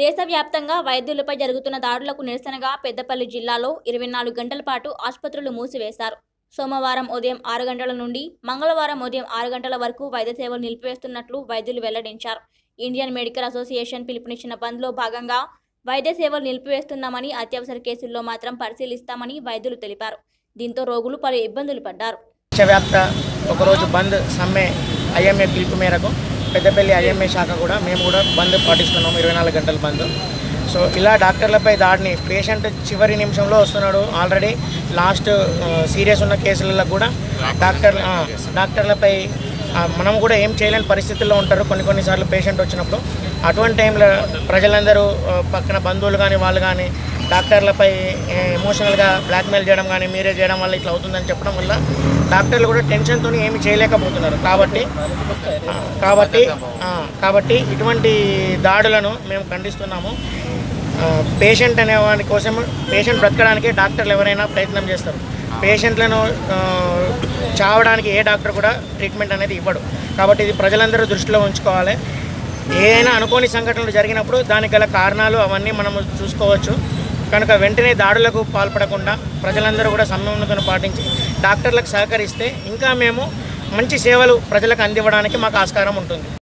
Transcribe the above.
దేశవ్యాప్తంగా వైద్యులపై జరుగుతున్న దాడులకు నిరసనగా పెద్దపల్లి జిల్లాలో ఇరవై నాలుగు గంటల పాటు ఆసుపత్రులు మూసివేశారు సోమవారం ఉదయం ఆరు గంటల నుండి మంగళవారం ఉదయం ఆరు గంటల వరకు వైద్య సేవలు నిలిపివేస్తున్నట్లు వైద్యులు వెల్లడించారు ఇండియన్ మెడికల్ అసోసియేషన్ పిలుపునిచ్చిన బంద్లో భాగంగా వైద్య సేవలు నిలిపివేస్తున్నామని అత్యవసర కేసుల్లో మాత్రం పరిశీలిస్తామని వైద్యులు తెలిపారు దీంతో రోగులు పలు ఇబ్బందులు పడ్డారు దేశవ్యాప్త ఒకరోజు బంద్ సమ్మె ఐఎంఏ పిలుపు మేరకు పెద్దపల్లి ఐఎంఏ శాఖ కూడా మేము కూడా బంద్ పాటిస్తున్నాం ఇరవై నాలుగు గంటల బంద్ సో ఇలా డాక్టర్లపై దాడిని పేషెంట్ చివరి నిమిషంలో వస్తున్నాడు ఆల్రెడీ లాస్ట్ సీరియస్ ఉన్న కేసులలో కూడా డాక్టర్ ఆ, డాక్టర్లపై ఆ, మనం కూడా ఏం చేయలేని పరిస్థితుల్లో ఉంటారు కొన్ని కొన్నిసార్లు పేషెంట్ వచ్చినప్పుడు అటువంటి టైంలో ప్రజలందరూ ఆ, పక్కన బంధువులు కానీ వాళ్ళు కానీ డాక్టర్లపై ఎమోషనల్గా బ్లాక్మెయిల్ చేయడం కానీ మీరే చేయడం వల్ల ఇట్లా అవుతుందని చెప్పడం వల్ల డాక్టర్లు కూడా టెన్షన్తో ఏమి చేయలేకపోతున్నారు కాబట్టి ఆ, కాబట్టి ఆ, కాబట్టి ఇటువంటి దాడులను మేము ఖండిస్తున్నాము పేషెంట్ అనే వాడి కోసం పేషెంట్ బ్రతకడానికి డాక్టర్లు ఎవరైనా ప్రయత్నం చేస్తారు పేషెంట్లను ఆ, చావడానికి ఏ డాక్టర్ కూడా ట్రీట్మెంట్ అనేది ఇవ్వడు కాబట్టి ఇది ప్రజలందరూ దృష్టిలో ఉంచుకోవాలి ఏదైనా అనుకోని సంఘటనలు జరిగినప్పుడు దానికి గల కారణాలు అవన్నీ మనము చూసుకోవచ్చు కనుక వెంటనే దాడులకు పాల్పడకుండా ప్రజలందరూ కూడా సంయమనతను పాటించి డాక్టర్లకు సహకరిస్తే ఇంకా మేము మంచి సేవలు ప్రజలకు అందివ్వడానికి మాకు ఆస్కారం ఉంటుంది